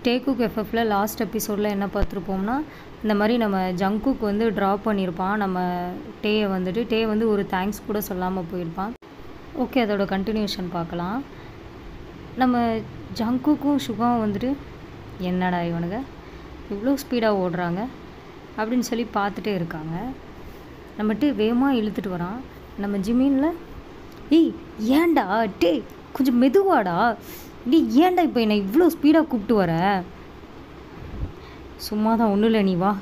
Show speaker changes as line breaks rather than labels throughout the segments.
டேக்குக் எஃப்எஃப்ல last எபிசோடில் என்ன பார்த்துருப்போம்னா இந்த மாதிரி நம்ம ஜங்குக்கு வந்து ட்ராப் பண்ணியிருப்பான் நம்ம டேயை வந்துட்டு டே வந்து ஒரு தேங்க்ஸ் கூட சொல்லாமல் போயிருப்பான் ஓகே அதோட கண்டினியூஷன் பார்க்கலாம் நம்ம ஜங்குக்கும் சுகாவும் வந்துட்டு என்னடா இவனுங்க இவ்வளோ ஸ்பீடாக ஓடுறாங்க அப்படின்னு சொல்லி பார்த்துட்டே இருக்காங்க நம்மட்டு வேகமாக இழுத்துட்டு வரான் நம்ம ஜிமீனில் ஏய் ஏன்டா டே கொஞ்சம் மெதுவாடா நீ ஏன்டா இப்போ என்னை இவ்வளோ ஸ்பீடாக கூப்பிட்டு வர சும்மா தான் ஒன்றும் இல்லை நீ வா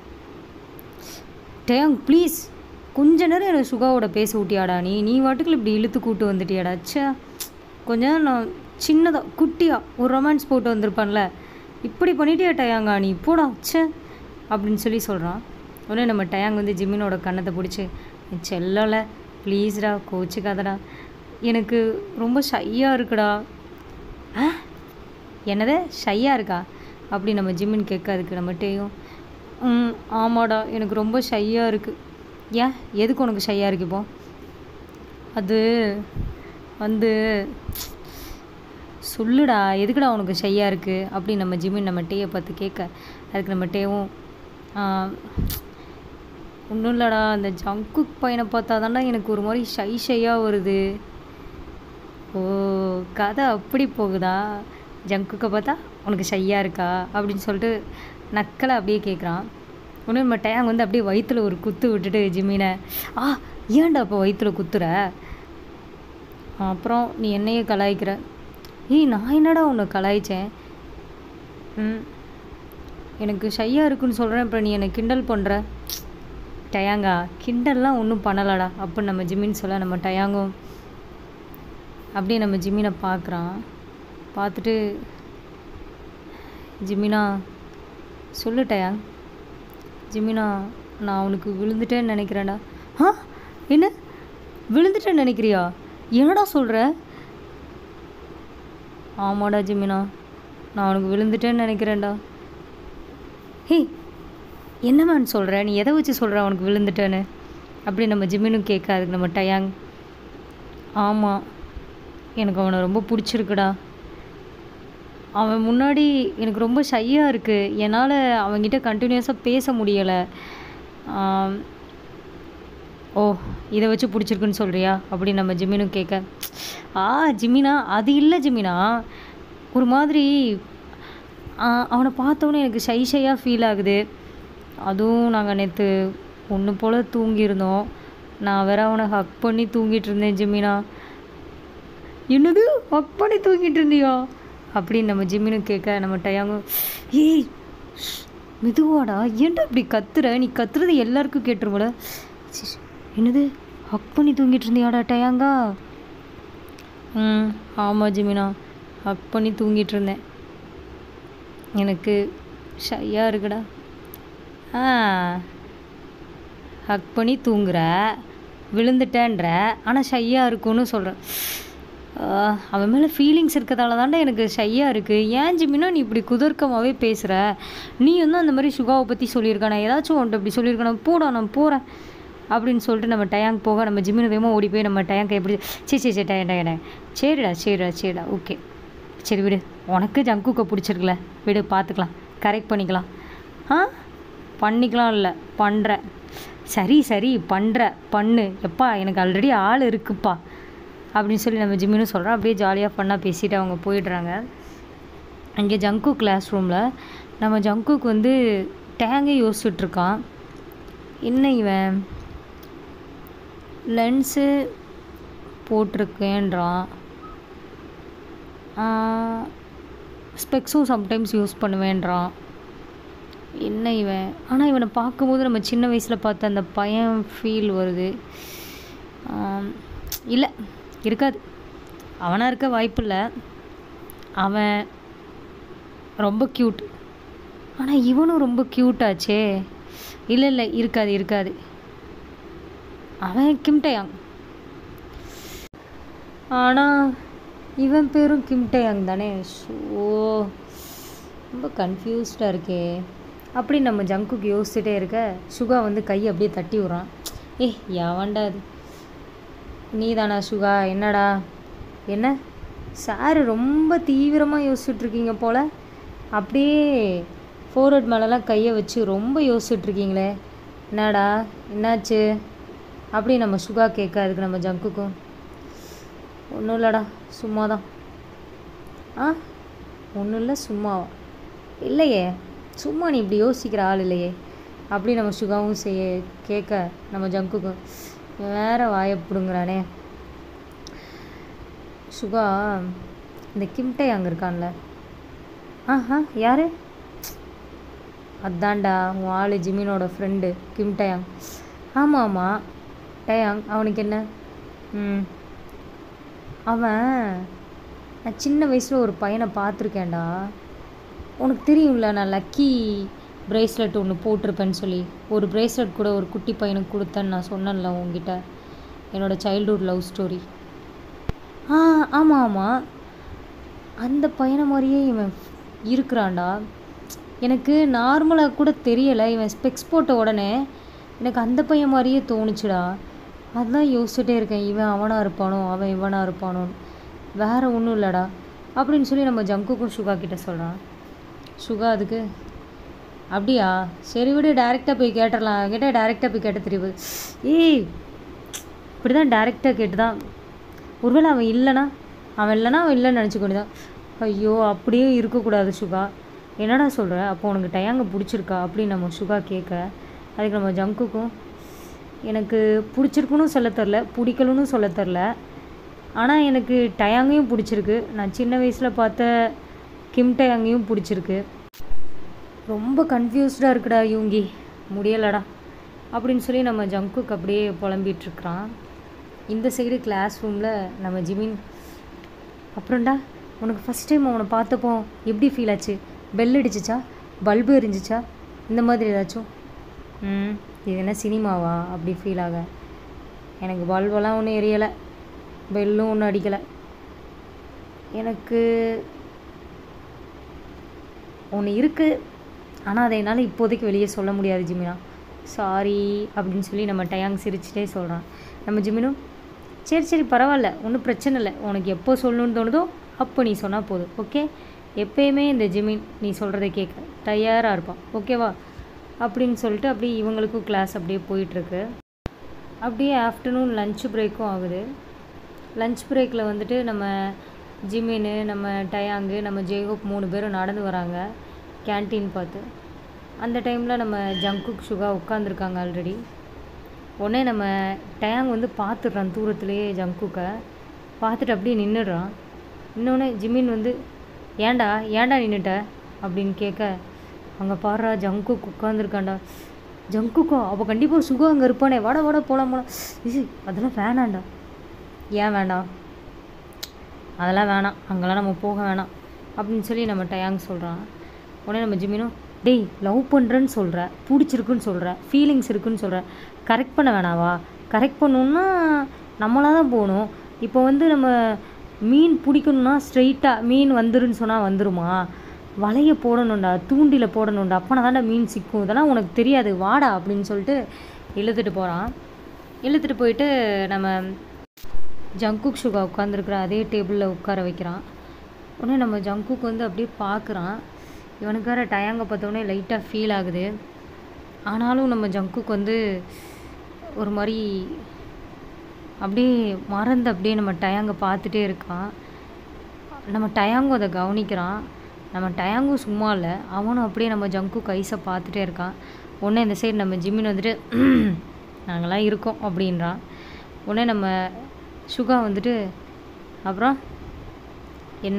டேங் ப்ளீஸ் கொஞ்ச நேரம் எனக்கு சுகாவோட பேச விட்டியாடா நீ நீ வாட்டுக்குள்ள இப்படி இழுத்து கூப்பிட்டு வந்துட்டியாடா ச்சே கொஞ்ச நேரம் நான் சின்னதாக குட்டியாக ஒரு ரொமான்ஸ் போட்டு வந்திருப்பேன்ல இப்படி பண்ணிட்டியா டயாங்கா நீ போடா ச்சே அப்படின்னு சொல்லி சொல்கிறான் உடனே நம்ம டயாங் வந்து ஜிம்மினோட கன்னத்தை பிடிச்சி செல்லல ப்ளீஸ்டா கோச்சுக்காதடா எனக்கு ரொம்ப ஷையாக இருக்குடா ஆ என்னது ஷையாக இருக்கா அப்படி நம்ம ஜிம்மின் கேட்க அதுக்கு நம்ம டேயும் ம் ஆமாடா எனக்கு ரொம்ப ஷையாக இருக்குது ஏன் எதுக்கு உனக்கு ஷையாக இருக்கு இப்போ அது வந்து சொல்லுடா எதுக்குடா உனக்கு ஷையாக இருக்குது அப்படி நம்ம ஜிம்மின் நம்ம டேயை பார்த்து கேட்க அதுக்கு நம்ம டேவும் ஒன்றும் இல்லைடா அந்த ஜங்குக் பையனை பார்த்தா தான்டா எனக்கு ஒரு மாதிரி ஷை ஷையாக வருது ஓ கதை அப்படி போகுதா ஜங்குக்கை பார்த்தா உனக்கு ஷையாக இருக்கா அப்படின்னு சொல்லிட்டு நக்கலை அப்படியே கேட்குறான் ஒன்று நம்ம டேங் வந்து அப்படியே வயிற்றுல ஒரு குத்து விட்டுட்டு ஜிம்மினை ஆ ஏன்டா அப்போ வயிற்றுல குத்துற அப்புறம் நீ என்னையே கலாய்க்கிற ஏய் நான் என்னடா உன்னை கலாய்ச்சேன் ம் எனக்கு ஷையாக இருக்குன்னு சொல்கிறேன் இப்போ நீ என்னை கிண்டல் பண்ணுற டயாங்கா கிண்டல்லாம் ஒன்றும் பண்ணலடா அப்படின்னு நம்ம ஜிம்மின்னு சொல்ல நம்ம டயாங்கும் அப்படியே நம்ம ஜிம்மினை பார்க்குறான் பார்த்துட்டு ஜிம்மினா சொல்லு டயாங் ஜிம்மினா நான் அவனுக்கு விழுந்துட்டேன்னு நினைக்கிறேன்டா ஆ என்ன விழுந்துட்டேன்னு நினைக்கிறியா என்னடா சொல்கிற ஆமாடா ஜிம்மினா நான் அவனுக்கு விழுந்துட்டேன்னு நினைக்கிறேன்டா ஹே என்ன மேன் சொல்கிற நீ எதை வச்சு சொல்கிற அவனுக்கு விழுந்துட்டேன்னு அப்படி நம்ம ஜிம்மினும் கேட்க அதுக்கு நம்ம டயாங் ஆமாம் எனக்கு அவனை ரொம்ப பிடிச்சிருக்குடா அவன் முன்னாடி எனக்கு ரொம்ப ஷையாக இருக்குது என்னால் அவன்கிட்ட கண்டினியூஸாக பேச முடியலை ஓ இதை வச்சு பிடிச்சிருக்குன்னு சொல்கிறியா அப்படி நம்ம ஜிம்மினும் கேட்க ஆ ஜிம்மினா அது இல்லை ஜிம்மினா ஒரு மாதிரி அவனை பார்த்தோன்னே எனக்கு ஷை ஷையாக ஃபீல் ஆகுது அதுவும் நாங்கள் நேற்று ஒன்று போல் தூங்கியிருந்தோம் நான் வேற அவனை ஹக் பண்ணி தூங்கிட்டு இருந்தேன் ஜிம்மினா என்னது ஹக் பண்ணி தூங்கிட்டு இருந்தியா அப்படின்னு நம்ம ஜிம்மினு கேட்க நம்ம டயாங்கும் ஏய் மெதுவாடா ஏன்டா இப்படி கத்துற நீ கத்துறது எல்லாருக்கும் கேட்டுருவோல என்னது ஹக் பண்ணி தூங்கிட்டு இருந்தியாடா டயாங்கா ம் ஆமாம் ஜிமினா ஹக் பண்ணி தூங்கிட்டு இருந்தேன் எனக்கு ஷையாக இருக்குடா ஆ ஹக் பண்ணி தூங்குற விழுந்துட்டேன்ற ஆனால் ஷையாக இருக்குன்னு சொல்கிறேன் அவன் மேலே ஃபீலிங்ஸ் இருக்கிறதால தாண்டா எனக்கு ஷையாக இருக்குது ஏன் ஜிம்மினா நீ இப்படி குதர்க்கமாகவே பேசுகிற நீ வந்து அந்த மாதிரி சுகாவை பற்றி சொல்லியிருக்க நான் ஏதாச்சும் உன்ட்ட இப்படி சொல்லியிருக்கேன் போடா நான் போகிறேன் அப்படின்னு சொல்லிட்டு நம்ம டயாங் போக நம்ம ஜிம்மினு வேகமாக ஓடி போய் நம்ம டயாங்க எப்படி சரி சரி சரி டயன் டயன் சரிடா சரிடா சரிடா ஓகே சரி விடு உனக்கு ஜங்குக்கை பிடிச்சிருக்குல விடு பார்த்துக்கலாம் கரெக்ட் பண்ணிக்கலாம் ஆ பண்ணிக்கலாம் இல்லை பண்ணுறேன் சரி சரி பண்ணுற பண்ணு எப்பா எனக்கு ஆல்ரெடி ஆள் இருக்குப்பா அப்படின்னு சொல்லி நம்ம ஜிம்மினும் சொல்கிறோம் அப்படியே ஜாலியாக ஃபன்னாக பேசிட்டு அவங்க போயிடுறாங்க அங்கே ஜங்கு கிளாஸ் ரூமில் நம்ம ஜங்குக்கு வந்து டேங்கே யோசிச்சுட்ருக்கான் என்ன இவன் லென்ஸு போட்டிருக்கேன்றான் ஸ்பெக்ஸும் சம்டைம்ஸ் யூஸ் பண்ணுவேன்றான் என்ன இவன் ஆனால் இவனை பார்க்கும்போது நம்ம சின்ன வயசில் பார்த்த அந்த பையன் ஃபீல் வருது இல்லை இருக்காது அவனாக இருக்க வாய்ப்பில்லை அவன் ரொம்ப க்யூட் ஆனால் இவனும் ரொம்ப க்யூட்டாச்சே இல்லை இல்லை இருக்காது இருக்காது அவன் கிம்டயாங் ஆனால் இவன் பேரும் கிம்டயாங் தானே ஸோ ரொம்ப கன்ஃபியூஸ்டாக இருக்கே அப்படி நம்ம ஜங்குக்கு யோசிச்சுட்டே இருக்க சுகா வந்து கை அப்படியே தட்டி விட்றான் ஏ எவன்டா அது நீ தானா சுகா என்னடா என்ன சார் ரொம்ப தீவிரமாக யோசிச்சுட்ருக்கீங்க போல் அப்படியே ஃபோர்ஹெட் மேலெலாம் கையை வச்சு ரொம்ப யோசிச்சுட்டு இருக்கீங்களே என்னடா என்னாச்சு அப்படி நம்ம சுகா கேட்க அதுக்கு நம்ம ஜங்குக்கும் ஒன்றும் இல்லைடா சும்மா தான் ஆ ஒன்றும் இல்லை சும்மாவா இல்லையே சும்மா நீ இப்படி யோசிக்கிற ஆள் இல்லையே அப்படி நம்ம சுகாவும் செய்ய கேட்க நம்ம ஜங்குக்கும் வேற வாயை பிடுங்குறானே சுகா இந்த கிம்டை அங்கே இருக்கான்ல ஆஹா யாரு அதான்டா உன் ஆள் ஜிமினோட ஃப்ரெண்டு கிம் டயாங் ஆமாம் ஆமாம் டயாங் அவனுக்கு என்ன ம் அவன் நான் சின்ன வயசில் ஒரு பையனை பார்த்துருக்கேன்டா உனக்கு தெரியும்ல நான் லக்கி பிரேஸ்லெட் ஒன்று போட்டிருப்பேன்னு சொல்லி ஒரு பிரேஸ்லெட் கூட ஒரு குட்டி பையனுக்கு கொடுத்தேன்னு நான் சொன்னேன்ல உங்ககிட்ட என்னோடய சைல்ட்ஹுட் லவ் ஸ்டோரி ஆ ஆமாம் ஆமாம் அந்த பையனை மாதிரியே இவன் இருக்கிறான்டா எனக்கு நார்மலாக கூட தெரியலை இவன் ஸ்பெக்ஸ் போட்ட உடனே எனக்கு அந்த பையன் மாதிரியே தோணுச்சுடா அதான் யோசிச்சுட்டே இருக்கேன் இவன் அவனாக இருப்பானோ அவன் இவனாக இருப்பானோன்னு வேற ஒன்றும் இல்லைடா அப்படின்னு சொல்லி நம்ம ஜங்குக்கும் சுகா கிட்ட சொல்கிறான் சுகா அதுக்கு அப்படியா சரி விடு டேரெக்டாக போய் கேட்டுடலாம் கிட்ட டேரெக்டாக போய் கேட்ட தெரியுது ஏய் இப்படி தான் டேரெக்டாக கேட்டு தான் ஒருவேளை அவன் இல்லைனா அவன் இல்லைனா அவன் இல்லைன்னு நினச்சிக்கொண்டு தான் ஐயோ அப்படியே இருக்கக்கூடாது சுகா என்னடா சொல்கிற அப்போ உனக்கு டயாங்க பிடிச்சிருக்கா அப்படின்னு நம்ம சுகா கேட்க அதுக்கு நம்ம ஜங்குக்கும் எனக்கு பிடிச்சிருக்குன்னு சொல்ல தெரில பிடிக்கலன்னு சொல்ல தெரில ஆனால் எனக்கு டயாங்கையும் பிடிச்சிருக்கு நான் சின்ன வயசில் பார்த்த கிம் டயாங்கையும் பிடிச்சிருக்கு ரொம்ப கன்ஃபியூஸ்டாக இருக்குடா யூங்கி முடியலடா அப்படின்னு சொல்லி நம்ம ஜங்குக்கு அப்படியே புலம்பிகிட்ருக்குறான் இந்த சைடு கிளாஸ் ரூமில் நம்ம ஜிமின் அப்புறம்டா உனக்கு ஃபஸ்ட் டைம் அவனை பார்த்தப்போ எப்படி ஃபீல் ஆச்சு பெல் அடிச்சிச்சா பல்பு எரிஞ்சிச்சா இந்த மாதிரி ஏதாச்சும் ம் இது என்ன சினிமாவா அப்படி ஃபீல் ஆக எனக்கு பல்பெல்லாம் ஒன்றும் எரியலை பெல்லும் ஒன்றும் அடிக்கலை எனக்கு ஒன்று இருக்குது ஆனால் அதை என்னால் இப்போதைக்கு வெளியே சொல்ல முடியாது ஜிமினா சாரி அப்படின்னு சொல்லி நம்ம டயாங் சிரிச்சிட்டே சொல்கிறான் நம்ம ஜிமினும் சரி சரி பரவாயில்ல ஒன்றும் பிரச்சனை இல்லை உனக்கு எப்போ சொல்லணும்னு தோணுதோ அப்போ நீ சொன்னால் போதும் ஓகே எப்பயுமே இந்த ஜிமின் நீ சொல்கிறத கேட்க தயாராக இருப்பான் ஓகேவா அப்படின்னு சொல்லிட்டு அப்படியே இவங்களுக்கும் கிளாஸ் அப்படியே போயிட்டுருக்கு அப்படியே ஆஃப்டர்நூன் லஞ்ச் பிரேக்கும் ஆகுது லஞ்ச் பிரேக்கில் வந்துட்டு நம்ம ஜிமின்னு நம்ம டயாங்கு நம்ம ஜெய்ஹோப் மூணு பேரும் நடந்து வராங்க கேன்டீன் பார்த்து அந்த டைமில் நம்ம ஜங்குக் சுகா உட்காந்துருக்காங்க ஆல்ரெடி உடனே நம்ம டயாங் வந்து பார்த்துடுறான் தூரத்துலேயே ஜங்குக்கை பார்த்துட்டு அப்படியே நின்றுடுறான் இன்னொன்று ஜிமின் வந்து ஏன்டா ஏன்டா நின்றுட்ட அப்படின்னு கேட்க அங்கே பாடுறா ஜங்குக் உட்காந்துருக்காண்டா ஜங்குக்கோ அப்போ கண்டிப்பாக சுகா அங்கே இருப்பானே வாடா வாடா போகலாம் போகலாம் இது அதெல்லாம் வேணாண்டா ஏன் வேண்டாம் அதெல்லாம் வேணாம் அங்கெல்லாம் நம்ம போக வேணாம் அப்படின்னு சொல்லி நம்ம டயாங் சொல்கிறான் உடனே நம்ம ஜிமினும் டேய் லவ் பண்ணுறேன்னு சொல்கிற பிடிச்சிருக்குன்னு சொல்கிற ஃபீலிங்ஸ் இருக்குன்னு சொல்கிற கரெக்ட் பண்ண வேணாவா கரெக்ட் பண்ணணுன்னா நம்மளாக தான் போகணும் இப்போ வந்து நம்ம மீன் பிடிக்கணுன்னா ஸ்ட்ரெயிட்டாக மீன் வந்துருன்னு சொன்னால் வந்துருமா வலையை போடணும்டா தூண்டில போடணும்டா அப்போனா தான்டா மீன் சிக்கும் இதெல்லாம் உனக்கு தெரியாது வாடா அப்படின்னு சொல்லிட்டு இழுத்துட்டு போகிறான் இழுத்துட்டு போயிட்டு நம்ம ஜங்குக் சுகா உட்காந்துருக்குற அதே டேபிளில் உட்கார வைக்கிறான் உடனே நம்ம ஜங்குக் வந்து அப்படியே பார்க்குறான் இவனுக்கு வேறு டயாங்க பார்த்தோன்னே லைட்டாக ஃபீல் ஆகுது ஆனாலும் நம்ம ஜங்குக் வந்து ஒரு மாதிரி அப்படியே மறந்து அப்படியே நம்ம டயாங்க பார்த்துட்டே இருக்கான் நம்ம டயாங்கும் அதை கவனிக்கிறான் நம்ம டயாங்கும் சும்மா இல்லை அவனும் அப்படியே நம்ம ஜங்கு கைஸை பார்த்துட்டே இருக்கான் உடனே இந்த சைடு நம்ம ஜிம்மின் வந்துட்டு நாங்களாம் இருக்கோம் அப்படின்றான் உடனே நம்ம சுகா வந்துட்டு அப்புறம் என்ன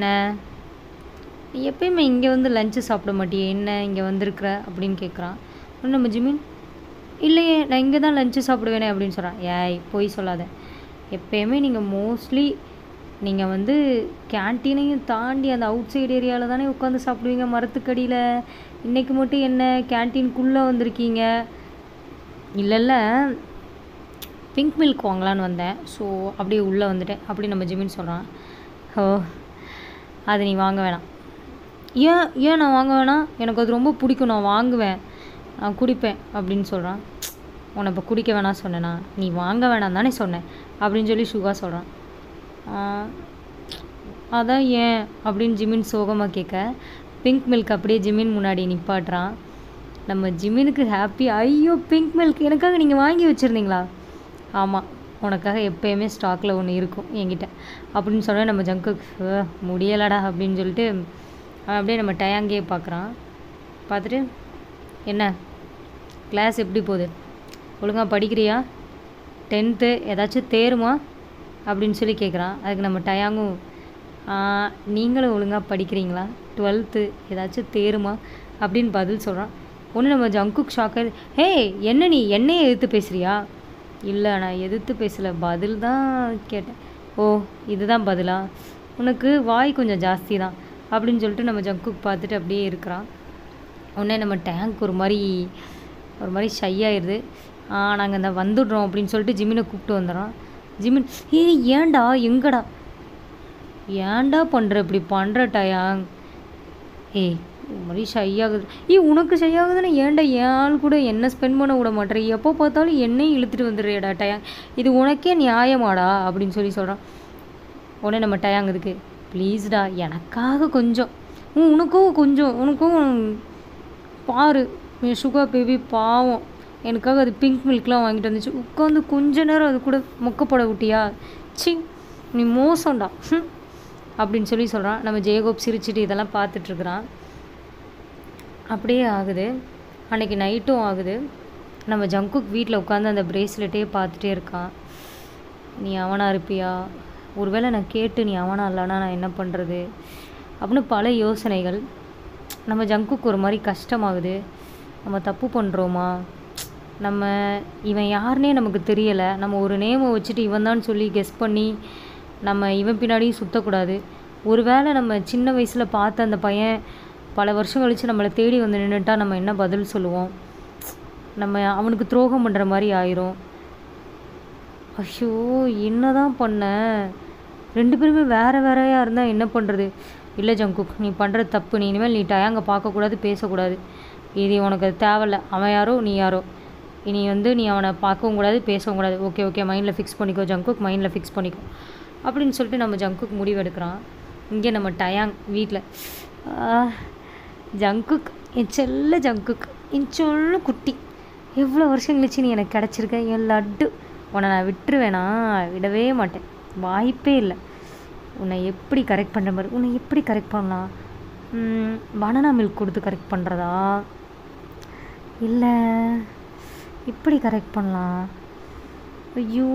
நீ எப்பயுமே இங்கே வந்து லஞ்சு சாப்பிட மாட்டியே என்ன இங்கே வந்திருக்கிற அப்படின்னு கேட்குறான் உடனே நம்ம ஜிமின் இல்லையே நான் இங்கே தான் லஞ்சு சாப்பிடுவேனே அப்படின்னு சொல்கிறான் ஏய் போய் சொல்லாத எப்பயுமே நீங்கள் மோஸ்ட்லி நீங்கள் வந்து கேன்டீனையும் தாண்டி அந்த அவுட் சைடு ஏரியாவில் தானே உட்காந்து சாப்பிடுவீங்க மரத்துக்கடியில் இன்றைக்கி மட்டும் என்ன கேன்டீனுக்குள்ளே வந்திருக்கீங்க இல்லைல்ல பிங்க் மில்க் வாங்கலான்னு வந்தேன் ஸோ அப்படியே உள்ளே வந்துட்டேன் அப்படி நம்ம ஜிமின் சொல்கிறான் ஓ அது நீ வாங்க வேணாம் ஏன் ஏன் நான் வாங்க வேணாம் எனக்கு அது ரொம்ப பிடிக்கும் நான் வாங்குவேன் நான் குடிப்பேன் அப்படின்னு சொல்கிறான் உன்னை இப்போ குடிக்க வேணாம் சொன்னேனா நீ வாங்க வேணாம் தானே சொன்னேன் அப்படின்னு சொல்லி சுகா சொல்கிறான் அதான் ஏன் அப்படின்னு ஜிமின் சோகமாக கேட்க பிங்க் மில்க் அப்படியே ஜிமின் முன்னாடி நிப்பாட்டுறான் நம்ம ஜிமினுக்கு ஹாப்பி ஐயோ பிங்க் மில்க் எனக்காக நீங்கள் வாங்கி வச்சுருந்தீங்களா ஆமாம் உனக்காக எப்போயுமே ஸ்டாக்கில் ஒன்று இருக்கும் என்கிட்ட அப்படின்னு சொன்னா நம்ம ஜங்கு முடியலடா அப்படின்னு சொல்லிட்டு அவன் அப்படியே நம்ம டயாங்கே பார்க்குறான் பார்த்துட்டு என்ன கிளாஸ் எப்படி போகுது ஒழுங்காக படிக்கிறியா டென்த்து ஏதாச்சும் தேருமா அப்படின்னு சொல்லி கேட்குறான் அதுக்கு நம்ம டயாங்கும் "ஆ, நீங்களும் ஒழுங்காக படிக்கிறீங்களா டுவெல்த்து ஏதாச்சும் தேருமா அப்படின்னு பதில் சொல்கிறான் ஒன்று நம்ம ஜங்குக் ஷாக் ஹே என்ன நீ என்னையே எதிர்த்து பேசுறியா இல்லை நான் எதிர்த்து பேசலை பதில் தான் கேட்டேன் ஓ இதுதான் பதிலா உனக்கு வாய் கொஞ்சம் ஜாஸ்தி தான் அப்படின்னு சொல்லிட்டு நம்ம ஜங்குக் பார்த்துட்டு அப்படியே இருக்கிறான் உடனே நம்ம டேங்க் ஒரு மாதிரி ஒரு மாதிரி ஷை ஆயிடுது நாங்கள் இந்த வந்துடுறோம் அப்படின்னு சொல்லிட்டு ஜிமினை கூப்பிட்டு வந்துடுறோம் ஜிமின் ஏய் ஏன்டா எங்கடா ஏன்டா பண்ணுற இப்படி பண்ணுற டயாங் ஏய் ஒரு மாதிரி ஷை ஆகுது ஏய் உனக்கு ஷை ஆகுதுன்னா ஏன்டா என் ஆள் கூட என்ன ஸ்பெண்ட் பண்ண விட மாட்டேற எப்போ பார்த்தாலும் என்னையும் இழுத்துட்டு வந்துடுறியடா டயாங் இது உனக்கே நியாயமாடா அப்படின்னு சொல்லி சொல்கிறான் உடனே நம்ம டயாங் இதுக்கு ப்ளீஸ்டா எனக்காக கொஞ்சம் உம், உனக்கும் கொஞ்சம் உனக்கும் பாரு என் சுகர் பேபி பாவம் எனக்காக அது பிங்க் மில்க்லாம் வாங்கிட்டு வந்துச்சு உட்காந்து கொஞ்ச நேரம் அது கூட மொக்கப்பட விட்டியா சி நீ மோசம்டா ஹம். அப்படின்னு சொல்லி சொல்கிறான் நம்ம ஜெயகோப் சிரிச்சிட்டு இதெல்லாம் பார்த்துட்ருக்குறான் அப்படியே ஆகுது அன்னைக்கு நைட்டும் ஆகுது நம்ம ஜங்குக் வீட்டில் உட்காந்து அந்த பிரேஸ்லெட்டே பார்த்துட்டே இருக்கான் நீ அவனா இருப்பியா ஒருவேளை நான் கேட்டு நீ அவனா இல்லைனா நான் என்ன பண்ணுறது அப்படின்னு பல யோசனைகள் நம்ம ஜங்குக்கு ஒரு மாதிரி கஷ்டமாகுது நம்ம தப்பு பண்ணுறோமா நம்ம இவன் யாருனே நமக்கு தெரியலை நம்ம ஒரு நேமை வச்சுட்டு இவன் தான் சொல்லி கெஸ் பண்ணி நம்ம இவன் பின்னாடியும் சுற்றக்கூடாது ஒருவேளை நம்ம சின்ன வயசில் பார்த்த அந்த பையன் பல வருஷம் கழித்து நம்மளை தேடி வந்து நின்றுட்டா நம்ம என்ன பதில் சொல்லுவோம் நம்ம அவனுக்கு துரோகம் பண்ணுற மாதிரி ஆயிரும் ஐயோ என்னதான் பண்ண ரெண்டு பேருமே வேறு வேறையாக இருந்தால் என்ன பண்ணுறது இல்லை ஜங்குக் நீ பண்ணுறது தப்பு நீ இனிமேல் நீ டயாங்க பார்க்கக்கூடாது பேசக்கூடாது இது உனக்கு அது தேவையில்ல அவன் யாரோ நீ யாரோ இனி வந்து நீ அவனை பார்க்கவும் கூடாது பேசவும் கூடாது ஓகே ஓகே மைண்டில் ஃபிக்ஸ் பண்ணிக்கோ ஜங்குக் மைண்டில் ஃபிக்ஸ் பண்ணிக்கோ அப்படின்னு சொல்லிட்டு நம்ம ஜங்குக் முடிவெடுக்கிறான் இங்கே நம்ம டயாங் வீட்டில் ஜங்குக் என் செல்ல ஜங்குக் என் சொல்ல குட்டி எவ்வளோ வருஷம் கழிச்சு நீ எனக்கு கிடச்சிருக்க என் லட்டு உன்னை நான் விட்டுருவேனா விடவே மாட்டேன் வாய்ப்பே இல்லை உன்னை எப்படி கரெக்ட் பண்ணுற மாதிரி உன்னை எப்படி கரெக்ட் பண்ணலாம் பனானா மில்க் கொடுத்து கரெக்ட் பண்ணுறதா இல்லை இப்படி கரெக்ட் பண்ணலாம் ஐயோ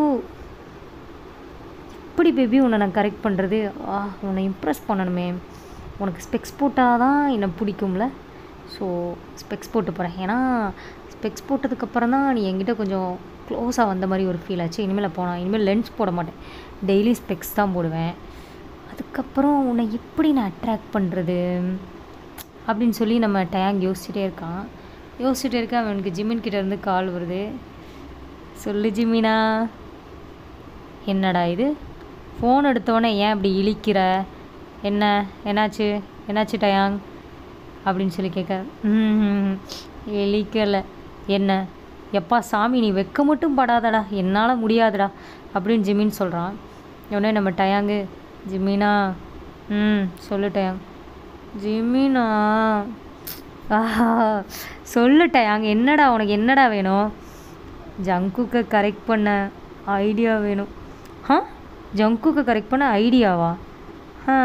எப்படி பேபி உன்னை நான் கரெக்ட் பண்ணுறது ஆ உன்னை இம்ப்ரெஸ் பண்ணணுமே உனக்கு ஸ்பெக்ஸ் போட்டால் தான் என்னை பிடிக்கும்ல ஸோ ஸ்பெக்ஸ் போட்டு போகிறேன் ஏன்னா ஸ்பெக்ஸ் போட்டதுக்கப்புறம் தான் நீ என்கிட்ட கொஞ்சம் க்ளோஸாக வந்த மாதிரி ஒரு ஃபீல் ஆச்சு இனிமேல் போனால் இனிமேல் லென்ஸ் போட மாட்டேன் டெய்லி ஸ்பெக்ஸ் தான் போடுவேன் அதுக்கப்புறம் உன்னை எப்படி நான் அட்ராக்ட் பண்ணுறது அப்படின்னு சொல்லி நம்ம டயாங் யோசிச்சுட்டே இருக்கான் யோசிச்சுட்டே இருக்க அவனுக்கு ஜிமின் கிட்ட இருந்து கால் வருது சொல்லு ஜிமினா என்னடா இது ஃபோன் எடுத்தோடனே ஏன் இப்படி இழிக்கிற என்ன என்னாச்சு என்னாச்சு டயாங் அப்படின்னு சொல்லி கேட்க "ம்ஹும், இழிக்கலை என்ன எப்பா சாமி நீ வெக்க மட்டும் படாதடா என்னால் முடியாதுடா அப்படின்னு ஜிமின் சொல்கிறான் உடனே நம்ம டயாங்கு ஜிமினா ம் சொல்லு டயாங் ஜிமினா ஆஹா சொல்லு டயாங் என்னடா உனக்கு என்னடா வேணும் ஜங்குக்கை கரெக்ட் பண்ண ஐடியா வேணும் ஆ ஜங்குக்கை கரெக்ட் பண்ண ஐடியாவா ஆ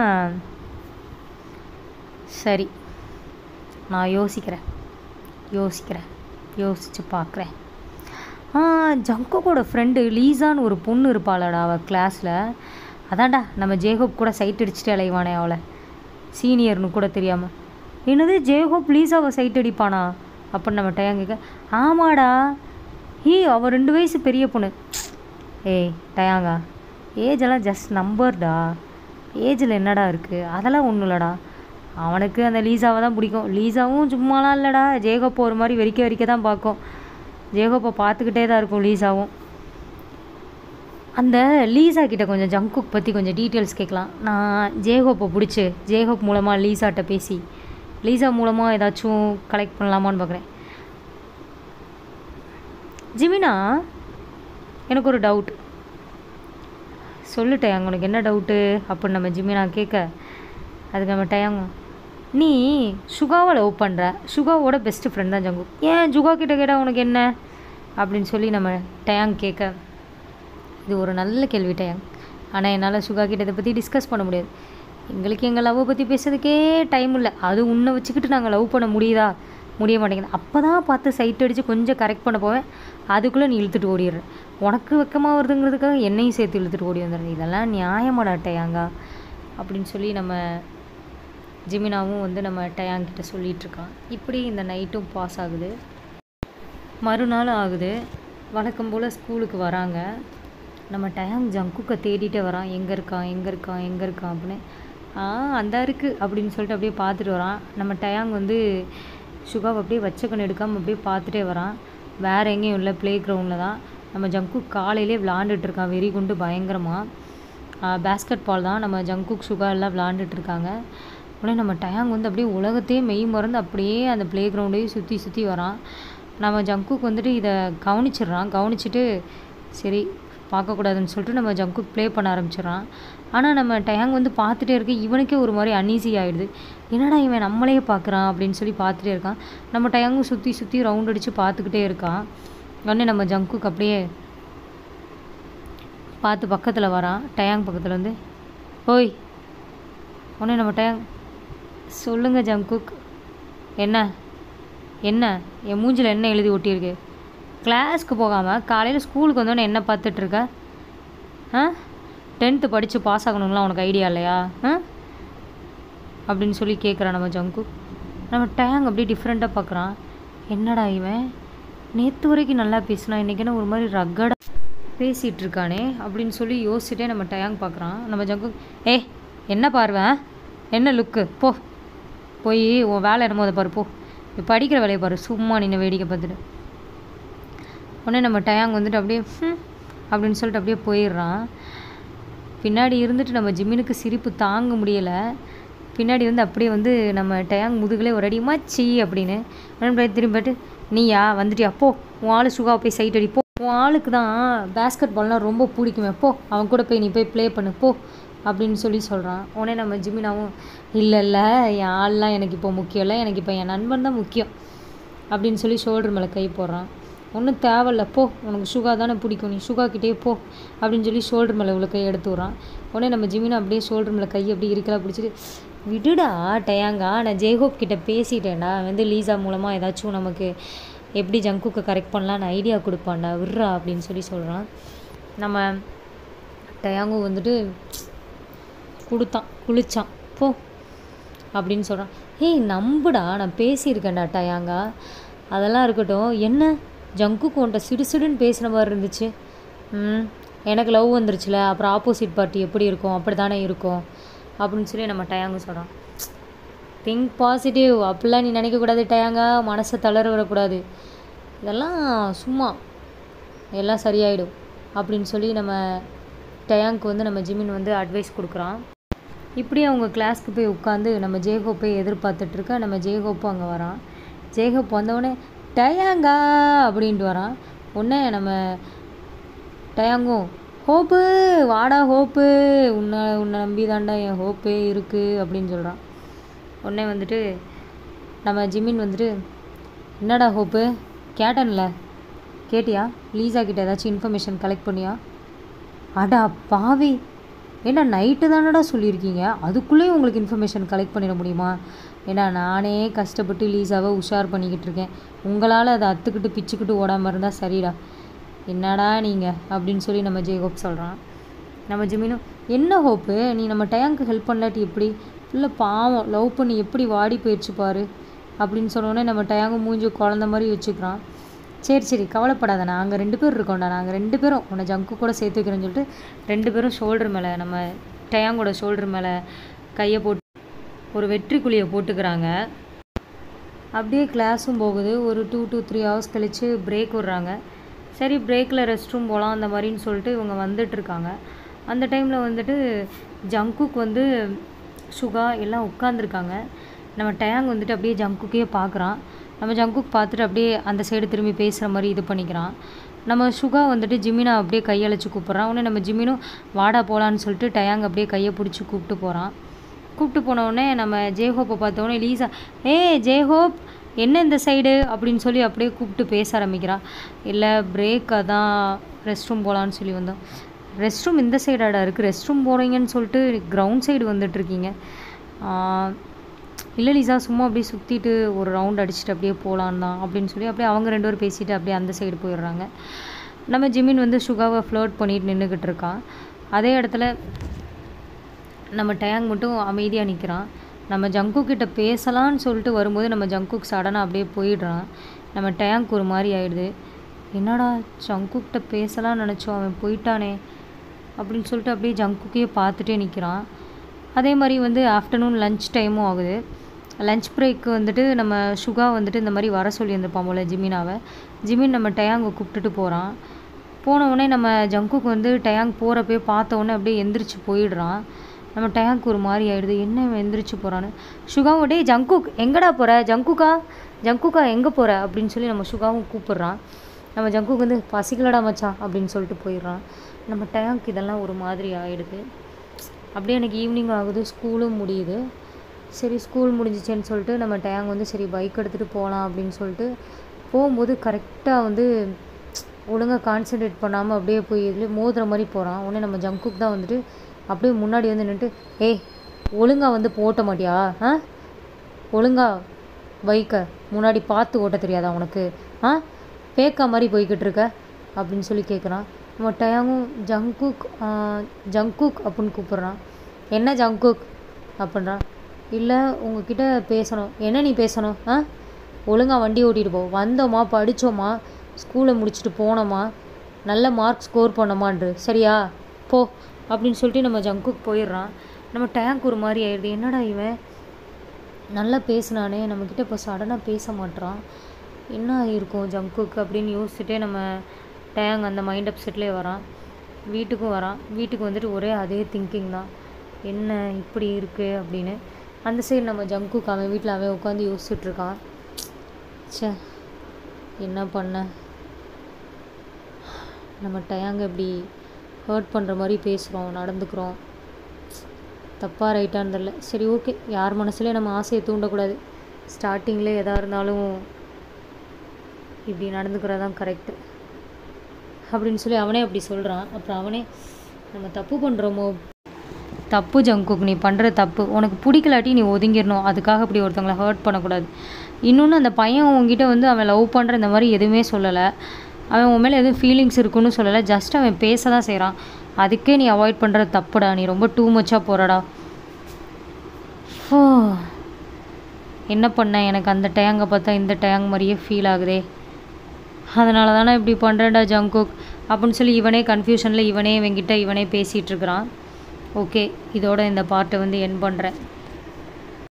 சரி நான் யோசிக்கிறேன் யோசிக்கிறேன் யோசித்து பார்க்குறேன் ஆ ஜங்குக்கோட ஃப்ரெண்டு லீசான்னு ஒரு பொண்ணு இருப்பாளடா அவள் கிளாஸில் அதான்டா நம்ம ஜேஹோப் கூட சைட் அடிச்சுட்டு அலைவானே அவளை சீனியர்னு கூட தெரியாமல் என்னது ஜேஹோப் லீசாவை சைட் அடிப்பானா அப்படின்னு நம்ம டயம் கேட்க ஆமாடா ஹீ அவள் ரெண்டு வயசு பெரிய பொண்ணு ஏய் டயாங்கா ஏஜ் எல்லாம் ஜஸ்ட் நம்பர்டா ஏஜில் என்னடா இருக்குது அதெல்லாம் ஒன்றும் இல்லைடா அவனுக்கு அந்த லீசாவை தான் பிடிக்கும் லீசாவும் சும்மாலாம் இல்லைடா ஜேகோப்பை ஒரு மாதிரி வெறிக்க வெறிக்க தான் பார்க்கும் ஜேகோப்பை பார்த்துக்கிட்டே தான் இருக்கும் லீசாவும் அந்த லீசா கிட்ட கொஞ்சம் ஜங்குக் பற்றி கொஞ்சம் டீட்டெயில்ஸ் கேட்கலாம் நான் ஜேஹோப்பை பிடிச்சி ஜேஹோப் மூலமாக லீசாட்ட பேசி லீசா மூலமாக ஏதாச்சும் கலெக்ட் பண்ணலாமான்னு பார்க்குறேன் ஜிமினா எனக்கு ஒரு டவுட் சொல்லுட்டேன் உனக்கு என்ன டவுட்டு அப்படின்னு நம்ம ஜிமினா கேட்க அதுக்கு நம்ம டயங்க நீ சுகாவை லவ் பண்ணுற சுகாவோட பெஸ்ட் ஃப்ரெண்ட் தான் ஜங்கு ஏன் ஜுகா கிட்ட கேட்டால் உனக்கு என்ன அப்படின்னு சொல்லி நம்ம டயாங் கேட்க இது ஒரு நல்ல கேள்வி டயாங் ஆனால் என்னால் சுகா கிட்ட இதை பற்றி டிஸ்கஸ் பண்ண முடியாது எங்களுக்கு எங்கள் லவ்வை பற்றி பேசுறதுக்கே டைம் இல்லை அது உன்னை வச்சுக்கிட்டு நாங்கள் லவ் பண்ண முடியுதா முடிய மாட்டேங்குது அப்போ தான் பார்த்து சைட் அடித்து கொஞ்சம் கரெக்ட் பண்ண போவேன் அதுக்குள்ளே நீ இழுத்துட்டு ஓடிடுற உனக்கு வெக்கமாக வருதுங்கிறதுக்காக என்னையும் சேர்த்து இழுத்துட்டு ஓடி வந்துடுற இதெல்லாம் நியாயமாடா டயாங்கா அப்படின்னு சொல்லி நம்ம ஜிமினாவும் வந்து நம்ம டயாங்கிட்ட சொல்லிட்டு இருக்கான் இப்படி இந்த நைட்டும் பாஸ் ஆகுது மறுநாள் ஆகுது வழக்கம் போல் ஸ்கூலுக்கு வராங்க நம்ம டயாங் ஜங்குக்கை தேடிட்டே வரான் எங்கே இருக்கான் எங்கே இருக்கான் எங்கே இருக்கான் அப்படின்னு ஆ அந்த இருக்குது அப்படின்னு சொல்லிட்டு அப்படியே பார்த்துட்டு வரான் நம்ம டயாங் வந்து சுகாவை அப்படியே வச்ச கண் எடுக்காமல் அப்படியே பார்த்துட்டே வரான் வேறு எங்கேயும் இல்லை ப்ளே கிரவுண்டில் தான் நம்ம ஜங்குக் காலையிலே விளாண்டுட்டு இருக்கான் வெறி குண்டு பயங்கரமாக பேஸ்கெட் பால் தான் நம்ம ஜங்குக் சுகா எல்லாம் விளாண்டுட்டு இருக்காங்க உடனே நம்ம டயாங் வந்து அப்படியே உலகத்தையே மெய் மறந்து அப்படியே அந்த ப்ளே கிரவுண்டையும் சுற்றி சுற்றி வரான் நம்ம ஜங்குக் வந்துட்டு இதை கவனிச்சிடுறான் கவனிச்சிட்டு சரி பார்க்கக்கூடாதுன்னு சொல்லிட்டு நம்ம ஜங்குக் ப்ளே பண்ண ஆரம்பிச்சிடுறான் ஆனால் நம்ம டயாங் வந்து பார்த்துட்டே இருக்க இவனுக்கே ஒரு மாதிரி அன்ஈஸி ஆகிடுது என்னடா இவன் நம்மளையே பார்க்குறான் அப்படின்னு சொல்லி பார்த்துட்டே இருக்கான் நம்ம டயாங்கும் சுற்றி சுற்றி ரவுண்ட் அடித்து பார்த்துக்கிட்டே இருக்கான் உடனே நம்ம ஜங்குக் அப்படியே பார்த்து பக்கத்தில் வரான் டயாங் பக்கத்தில் வந்து ஓய் உடனே நம்ம டயாங் சொல்லுங்கள் ஜங்குக் என்ன என்ன என் மூஞ்சில் என்ன எழுதி ஒட்டியிருக்கு கிளாஸ்க்கு போகாமல் காலையில் ஸ்கூலுக்கு வந்தோடனே என்ன பார்த்துட்ருக்க ஆ டென்த்து படித்து பாஸ் ஆகணுங்களா உனக்கு ஐடியா இல்லையா ஆ அப்படின்னு சொல்லி கேட்குறான் நம்ம ஜங்கு நம்ம டேங் அப்படியே டிஃப்ரெண்ட்டாக பார்க்குறான் என்னடா இவன் நேற்று வரைக்கும் நல்லா பேசினா இன்றைக்கி என்ன ஒரு மாதிரி ரக்கடாக பேசிகிட்டு இருக்கானே அப்படின்னு சொல்லி யோசிச்சுட்டே நம்ம டயாங் பார்க்குறான் நம்ம ஜங்கு ஏ என்ன பார்வை என்ன லுக்கு போ போய் உன் வேலை என்னமோ அதை பாரு போ நீ படிக்கிற வேலையை பாரு சும்மா நின்று வேடிக்கை பார்த்துட்டு உடனே நம்ம டயாங் வந்துட்டு அப்படியே "ஹம்" அப்படின்னு சொல்லிட்டு அப்படியே போயிடுறான் பின்னாடி இருந்துட்டு நம்ம ஜிம்மினுக்கு சிரிப்பு தாங்க முடியலை பின்னாடி வந்து அப்படியே வந்து நம்ம டயாங் முதுகுலே ஒரு அடி மச்சி அப்படின்னு உடனே அப்படியே திரும்பிட்டு நீயா வந்துட்டியா போ உன் ஆளு சுகா போய் சைட் அடி போ உன் ஆளுக்கு தான் பேஸ்கெட் பால்னால் ரொம்ப பிடிக்குமே போ அவன் கூட போய் நீ போய் ப்ளே பண்ணு போ அப்படின்னு சொல்லி சொல்கிறான் உடனே நம்ம ஜிமினாவும் இல்லை இல்லை என் ஆள்லாம் எனக்கு இப்போ முக்கியம் இல்லை எனக்கு இப்போ என் நண்பன் தான் முக்கியம் அப்படின்னு சொல்லி ஷோல்டர் மேலே கை போடுறான் ஒன்றும் தேவையில்ல போ உனக்கு சுகா தானே பிடிக்கும் நீ சுகா கிட்டே போ அப்படின்னு சொல்லி ஷோல்டர் மேலே இவ்வளோ கை எடுத்து விட்றான் உடனே நம்ம ஜிமினா அப்படியே ஷோல்டர் மேலே கை அப்படி இருக்கலாம் பிடிச்சிட்டு விடுடா டயாங்கா நான் ஜெய்ஹோப் கிட்ட பேசிட்டேன்டா அவன் வந்து லீசா மூலமாக ஏதாச்சும் நமக்கு எப்படி ஜங்குக்கு கரெக்ட் பண்ணலான்னு ஐடியா கொடுப்பான்டா விட்றா அப்படின்னு சொல்லி சொல்கிறான் நம்ம டயாங்கும் வந்துட்டு கொடுத்தான் குளிச்சான் போ அப்படின்னு சொல்கிறான் ஏய் நம்புடா நான் பேசியிருக்கேன்டா டயாங்கா அதெல்லாம் இருக்கட்டும் என்ன ஜங்குக்கு உன்ட்ட சிடு சிடுன்னு பேசின மாதிரி இருந்துச்சு ம் எனக்கு லவ் வந்துருச்சுல அப்புறம் ஆப்போசிட் பார்ட்டி எப்படி இருக்கும் அப்படி தானே இருக்கும் அப்படின்னு சொல்லி நம்ம டயாங்க சொல்கிறோம் திங்க் பாசிட்டிவ் அப்படிலாம் நீ நினைக்கக்கூடாது டயாங்கா மனசை தளர விடக்கூடாது இதெல்லாம் சும்மா எல்லாம் சரியாயிடும் அப்படின்னு சொல்லி நம்ம டயாங்க்கு வந்து நம்ம ஜிமின் வந்து அட்வைஸ் கொடுக்குறான் இப்படி அவங்க கிளாஸ்க்கு போய் உட்காந்து நம்ம ஜெயகோப்பை எதிர்பார்த்துட்ருக்க நம்ம ஜெயகோப்பும் அங்கே வரான் ஜெயகோப் வந்தவுடனே டயாங்கா அப்படின்ட்டு வரான் உடனே நம்ம டயாங்கும் ஹோப்பு வாடா ஹோப்பு உன்னை உன்னை நம்பி தாண்டா என் ஹோப்பே இருக்குது அப்படின்னு சொல்கிறான் உடனே வந்துட்டு நம்ம ஜிமின் வந்துட்டு என்னடா ஹோப்பு கேட்டன்ல கேட்டியா லீசா கிட்ட ஏதாச்சும் இன்ஃபர்மேஷன் கலெக்ட் பண்ணியா அடா பாவி ஏன்னா நைட்டு தானடா சொல்லியிருக்கீங்க அதுக்குள்ளேயும் உங்களுக்கு இன்ஃபர்மேஷன் கலெக்ட் பண்ணிட முடியுமா ஏன்னா நானே கஷ்டப்பட்டு லீசாவை உஷார் பண்ணிக்கிட்டு இருக்கேன் உங்களால் அதை அத்துக்கிட்டு பிச்சுக்கிட்டு ஓடாமல் இருந்தால் சரிடா என்னடா நீங்கள் அப்படின்னு சொல்லி நம்ம ஜெயகோப் சொல்கிறான் நம்ம ஜிமினும் என்ன ஹோப்பு நீ நம்ம டேங்க்கு ஹெல்ப் பண்ணலாட்டி எப்படி இல்லை பாவம் லவ் பண்ணி எப்படி வாடி போயிடுச்சு பாரு அப்படின்னு சொன்னோடனே நம்ம டேங்கு மூஞ்சி குழந்த மாதிரி வச்சுக்கிறான் சரி சரி கவலைப்படாத நாங்கள் ரெண்டு பேரும் இருக்கோம்டா நாங்கள் ரெண்டு பேரும் உன்னை ஜங்கு கூட சேர்த்து வைக்கிறேன்னு சொல்லிட்டு ரெண்டு பேரும் ஷோல்டர் மேலே நம்ம டயாங்கோட ஷோல்டர் மேலே கையை போட்டு ஒரு வெற்றி குழியை போட்டுக்கிறாங்க அப்படியே கிளாஸும் போகுது ஒரு டூ டூ த்ரீ ஹவர்ஸ் கழித்து பிரேக் விட்றாங்க சரி பிரேக்கில் ரெஸ்ட் ரூம் போகலாம் அந்த மாதிரின்னு சொல்லிட்டு இவங்க வந்துட்டுருக்காங்க அந்த டைமில் வந்துட்டு ஜங்குக் வந்து சுகா எல்லாம் உட்காந்துருக்காங்க நம்ம டேங் வந்துட்டு அப்படியே ஜங்குக்கே பார்க்குறான் நம்ம ஜங்குக் பார்த்துட்டு அப்படியே அந்த சைடு திரும்பி பேசுகிற மாதிரி இது பண்ணிக்கிறான் நம்ம சுகா வந்துட்டு ஜிமினா அப்படியே கையழைச்சி கூப்பிட்றான் உடனே நம்ம ஜிமினும் வாடா போகலான்னு சொல்லிட்டு டயாங் அப்படியே கையை பிடிச்சி கூப்பிட்டு போகிறான் கூப்பிட்டு போன உடனே நம்ம ஜேஹோப்பை பார்த்த உடனே லீசா ஏ ஜேஹோப் என்ன இந்த சைடு அப்படின்னு சொல்லி அப்படியே கூப்பிட்டு பேச ஆரம்பிக்கிறான் இல்லை பிரேக் அதான் ரெஸ்ட் ரூம் போகலான்னு சொல்லி வந்தோம் ரெஸ்ட் ரூம் இந்த சைடாடா இருக்குது ரெஸ்ட் ரூம் போகிறீங்கன்னு சொல்லிட்டு கிரவுண்ட் சைடு வந்துட்டுருக்கீங்க இல்லை லீசா சும்மா அப்படியே சுற்றிட்டு ஒரு ரவுண்ட் அடிச்சுட்டு அப்படியே போகலான் தான் அப்படின்னு சொல்லி அப்படியே அவங்க ரெண்டு பேரும் பேசிட்டு அப்படியே அந்த சைடு போயிடுறாங்க நம்ம ஜிமின் வந்து சுகாவை ஃப்ளோட் பண்ணிட்டு நின்றுக்கிட்டு இருக்கான் அதே இடத்துல நம்ம டேங் மட்டும் அமைதியாக நிற்கிறான் நம்ம ஜங்கு கிட்ட பேசலான்னு சொல்லிட்டு வரும்போது நம்ம ஜங்குக் சடனாக அப்படியே போயிடுறான் நம்ம டேங்க் ஒரு மாதிரி ஆயிடுது என்னடா ஜங்குக்கிட்ட பேசலாம்னு நினச்சோம் அவன் போயிட்டானே அப்படின்னு சொல்லிட்டு அப்படியே ஜங்குக்கே பார்த்துட்டே நிற்கிறான் அதே மாதிரி வந்து ஆஃப்டர்நூன் லஞ்ச் டைமும் ஆகுது லஞ்ச் பிரேக்கு வந்துட்டு நம்ம சுகா வந்துட்டு இந்த மாதிரி வர சொல்லியிருந்திருப்பான் போல் ஜிமினாவை ஜிமின் நம்ம டயாங்கை கூப்பிட்டுட்டு போகிறான் போன உடனே நம்ம ஜங்குக்கு வந்து டயாங் போகிறப்பே பார்த்த உடனே அப்படியே எந்திரிச்சு போயிடுறான் நம்ம டயாங்க் ஒரு மாதிரி ஆயிடுது என்ன இவன் எந்திரிச்சு போகிறான்னு சுகாவும் டேய் ஜங்குக் எங்கடா போகிற ஜங்குக்கா ஜங்குக்கா எங்கே போகிற அப்படின்னு சொல்லி நம்ம சுகாவும் கூப்பிடுறான் நம்ம ஜங்குக்கு வந்து பசிக்கலடா மச்சான் அப்படின்னு சொல்லிட்டு போயிடுறான் நம்ம டயாங்க் இதெல்லாம் ஒரு மாதிரி ஆயிடுது அப்படியே எனக்கு ஈவினிங் ஆகுது ஸ்கூலும் முடியுது சரி ஸ்கூல் முடிஞ்சிச்சேன்னு சொல்லிட்டு நம்ம டேங் வந்து சரி பைக் எடுத்துகிட்டு போகலாம் அப்படின்னு சொல்லிட்டு போகும்போது கரெக்டாக வந்து ஒழுங்காக கான்சென்ட்ரேட் பண்ணாமல் அப்படியே போய் இதுலேயே மோதுற மாதிரி போகிறான் உடனே நம்ம ஜங்குக் தான் வந்துட்டு அப்படியே முன்னாடி வந்து நின்றுட்டு ஏய் ஒழுங்காக வந்து போட்ட மாட்டியா ஆ ஒழுங்கா பைக்கை முன்னாடி பார்த்து ஓட்ட தெரியாதா உனக்கு ஆ பேக்கா மாதிரி போய்கிட்டு இருக்க அப்படின்னு சொல்லி கேட்குறான் நம்ம டயாங்கும் ஜங்குக் ஆ, ஜங்குக் அப்படின்னு கூப்பிட்றான் என்ன ஜங்குக் அப்படின்றான் இல்லை உங்ககிட்ட பேசணும் என்ன நீ பேசணும் ஆ ஒழுங்காக வண்டி ஓட்டிகிட்டு போ வந்தோமா படித்தோமா ஸ்கூலை முடிச்சுட்டு போனோமா நல்ல மார்க் ஸ்கோர் பண்ணோமான்று சரியா போ அப்படின்னு சொல்லிட்டு நம்ம ஜங்குக் போயிடுறான் நம்ம டேங்க் ஒரு மாதிரி ஆயிடுது என்னடா இவன் நல்லா பேசினானே நம்மக்கிட்ட இப்போ சடனாக பேச மாட்றான் என்ன இருக்கும் ஜங்குக்கு அப்படின்னு யோசிச்சுட்டே நம்ம டேங் அந்த மைண்ட் அப் செட்லேயே வரான் வீட்டுக்கும் வரான் வீட்டுக்கு வந்துட்டு ஒரே அதே திங்கிங் தான் என்ன இப்படி இருக்கு அப்படின்னு அந்த சைடு நம்ம ஜங்குக்கு அவன் வீட்டில் அவன் உட்காந்து யோசிச்சுட்டு இருக்கான் ச்சே என்ன பண்ண நம்ம டயாங்க இப்படி ஹர்ட் பண்ணுற மாதிரி பேசுகிறோம் நடந்துக்கிறோம் தப்பாக ரைட்டான்னு தெரில சரி ஓகே யார் மனசுலேயும் நம்ம ஆசையை தூண்டக்கூடாது ஸ்டார்டிங்கில் எதாக இருந்தாலும் இப்படி நடந்துக்கிறது தான் கரெக்டு அப்படின்னு சொல்லி அவனே அப்படி சொல்கிறான் அப்புறம் அவனே நம்ம தப்பு பண்ணுறோமோ தப்பு ஜங்குக் நீ பண்ணுற தப்பு உனக்கு பிடிக்கலாட்டி நீ ஒதுங்கிடணும் அதுக்காக இப்படி ஒருத்தவங்கள ஹர்ட் பண்ணக்கூடாது இன்னொன்று அந்த பையன் உங்ககிட்ட வந்து அவன் லவ் பண்ணுற இந்த மாதிரி எதுவுமே சொல்லலை அவன் உன் மேலே எதுவும் ஃபீலிங்ஸ் இருக்குன்னு சொல்லலை ஜஸ்ட் அவன் பேச தான் செய்கிறான் அதுக்கே நீ அவாய்ட் பண்ணுறது தப்புடா நீ ரொம்ப டூ மச்சாக போகிறடா ஓ என்ன பண்ண எனக்கு அந்த டேங்கை பார்த்தா இந்த டேங் மாதிரியே ஃபீல் ஆகுதே அதனால தானே இப்படி பண்ணுறேன்டா ஜங்குக் அப்படின்னு சொல்லி இவனே கன்ஃபியூஷனில் இவனே இவங்கிட்ட இவனே பேசிகிட்டு இருக்கிறான் ஓகே இதோட இந்த பார்ட்டை வந்து என் பண்ணுறேன்